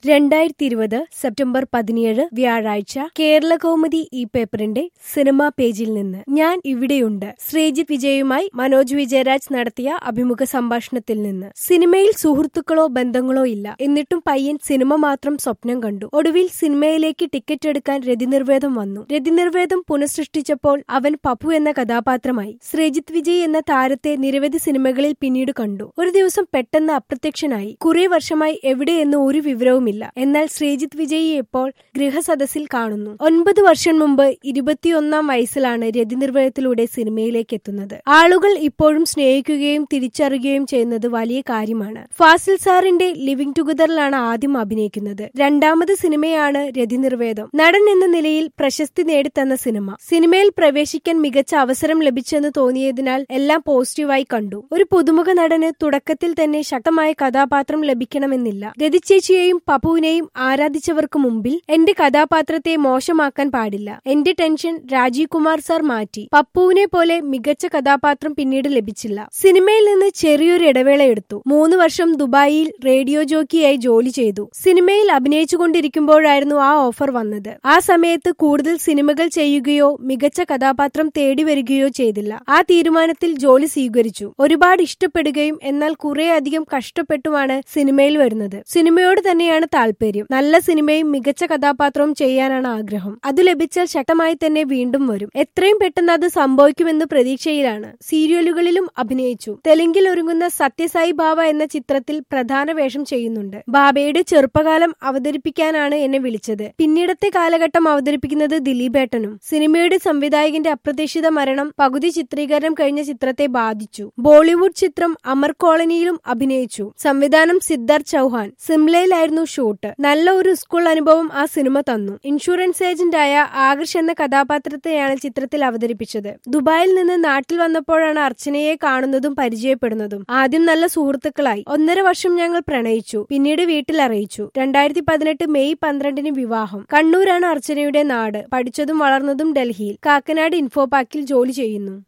രണ്ടായിരത്തി ഇരുപത് സെപ്റ്റംബർ പതിനേഴ് വ്യാഴാഴ്ച കേരള കൗമുദി ഈ പേപ്പറിന്റെ സിനിമാ പേജിൽ നിന്ന് ഞാൻ ഇവിടെയുണ്ട് ശ്രീജിത്ത് വിജയുമായി മനോജ് വിജയരാജ് നടത്തിയ അഭിമുഖ സംഭാഷണത്തിൽ നിന്ന് സിനിമയിൽ സുഹൃത്തുക്കളോ ബന്ധങ്ങളോ ഇല്ല എന്നിട്ടും പയ്യൻ സിനിമ മാത്രം സ്വപ്നം കണ്ടു ഒടുവിൽ സിനിമയിലേക്ക് ടിക്കറ്റ് എടുക്കാൻ രതിനിർവേദം വന്നു രതിനിർവേദം പുനഃസൃഷ്ടിച്ചപ്പോൾ അവൻ പപ്പു എന്ന കഥാപാത്രമായി ശ്രീജിത്ത് വിജയ് എന്ന താരത്തെ നിരവധി സിനിമകളിൽ പിന്നീട് കണ്ടു ഒരു ദിവസം പെട്ടെന്ന് അപ്രത്യക്ഷനായി കുറെ വർഷമായി എവിടെയെന്ന് ഒരു വിവരവുമില്ല എന്നാൽ ശ്രീജിത്ത് വിജയിയെ ഇപ്പോൾ ഗൃഹസദസ്സിൽ കാണുന്നു ഒൻപത് വർഷം മുമ്പ് ഇരുപത്തിയൊന്നാം വയസ്സിലാണ് രതിനിർവഹത്തിലൂടെ സിനിമയിലേക്ക് എത്തുന്നത് ആളുകൾ ഇപ്പോഴും സ്നേഹിക്കുകയും തിരിച്ചറിയുകയും ചെയ്യുന്നത് വലിയ കാര്യമാണ് ഫാസിൽ സാറിന്റെ ലിവിംഗ് ടുഗദറിലാണ് ആദ്യം അഭിനയിക്കുന്നത് രണ്ടാമത് സിനിമയാണ് രതിനിർവേദം നടൻ എന്ന നിലയിൽ പ്രശസ്തി നേടിത്തന്ന സിനിമ സിനിമയിൽ പ്രവേശിക്കാൻ മികച്ച അവസരം ലഭിച്ചെന്ന് തോന്നിയതിനാൽ എല്ലാം പോസിറ്റീവായി കണ്ടു ഒരു പുതുമുഖ നടന് തുടക്കത്തിൽ തന്നെ ശക്തമായ കഥാപാത്രം ലഭിക്കണമെന്നില്ല രതിച്ചേച്ചിയെയും പപ്പുവിനെയും ആരാധിച്ചവർക്ക് മുമ്പിൽ എന്റെ കഥാപാത്രത്തെ മോശമാക്കാൻ പാടില്ല എന്റെ ടെൻഷൻ രാജീവ് കുമാർ സാർ മാറ്റി പപ്പുവിനെ പോലെ മികച്ച കഥാപാത്രം പിന്നീട് ലഭിച്ചില്ല സിനിമയിൽ നിന്ന് ചെറിയൊരു ഇടവേള എടുത്തു മൂന്ന് വർഷം ദുബായിൽ റേഡിയോ ജോക്കിയായി ജോലി ചെയ്തു സിനിമയിൽ അഭിനയിച്ചുകൊണ്ടിരിക്കുമ്പോഴായിരുന്നു ആ ഓഫർ വന്നത് ആ സമയത്ത് കൂടുതൽ സിനിമകൾ ചെയ്യുകയോ മികച്ച കഥാപാത്രം തേടി വരികയോ ചെയ്തില്ല ആ തീരുമാനത്തിൽ ജോലി സ്വീകരിച്ചു ഒരുപാട് ഇഷ്ടപ്പെടുകയും എന്നാൽ കുറെ അധികം കഷ്ടപ്പെട്ടുമാണ് സിനിമയിൽ വരുന്നത് സിനിമയോട് തന്നെയാണ് താല്പര്യം നല്ല സിനിമയും മികച്ച കഥാപാത്രവും ചെയ്യാനാണ് ആഗ്രഹം അത് ലഭിച്ചാൽ ശക്തമായി തന്നെ വീണ്ടും വരും എത്രയും പെട്ടെന്ന് അത് സംഭവിക്കുമെന്ന് പ്രതീക്ഷയിലാണ് സീരിയലുകളിലും അഭിനയിച്ചു തെലുങ്കിൽ ഒരുങ്ങുന്ന സത്യസായി ബാബ എന്ന ചിത്രത്തിൽ പ്രധാന വേഷം ചെയ്യുന്നുണ്ട് ബാബയുടെ ചെറുപ്പകാലം അവതരിപ്പിക്കാനാണ് എന്നെ വിളിച്ചത് പിന്നീടത്തെ കാലഘട്ടം അവതരിപ്പിക്കുന്നത് ദിലീപേട്ടനും സിനിമയുടെ സംവിധായകന്റെ അപ്രതീക്ഷിത മരണം പകുതി ചിത്രീകരണം കഴിഞ്ഞ ചിത്രത്തെ ബാധിച്ചു ബോളിവുഡ് ചിത്രം അമർ കോളനിയിലും അഭിനയിച്ചു സംവിധാനം സിദ്ധാർത്ഥ് ചൗഹാൻ സിംലയിലായിരുന്നു ഷൂട്ട് നല്ല ഒരു സ്കൂൾ അനുഭവം ആ സിനിമ തന്നു ഇൻഷുറൻസ് ഏജന്റായ ആകർഷ് എന്ന കഥാപാത്രത്തെയാണ് ചിത്രത്തിൽ അവതരിപ്പിച്ചത് ദുബായിൽ നിന്ന് നാട്ടിൽ വന്നപ്പോഴാണ് അർച്ചനയെ കാണുന്നതും പരിചയപ്പെടുന്നതും ആദ്യം നല്ല സുഹൃത്തുക്കളായി ഒന്നര വർഷം ഞങ്ങൾ പ്രണയിച്ചു പിന്നീട് വീട്ടിൽ അറിയിച്ചു രണ്ടായിരത്തി പതിനെട്ട് മെയ് പന്ത്രണ്ടിന് വിവാഹം കണ്ണൂരാണ് അർച്ചനയുടെ നാട് പഠിച്ചതും വളർന്നതും ഡൽഹിയിൽ കാക്കനാട് ഇൻഫോ പാർക്കിൽ ജോലി ചെയ്യുന്നു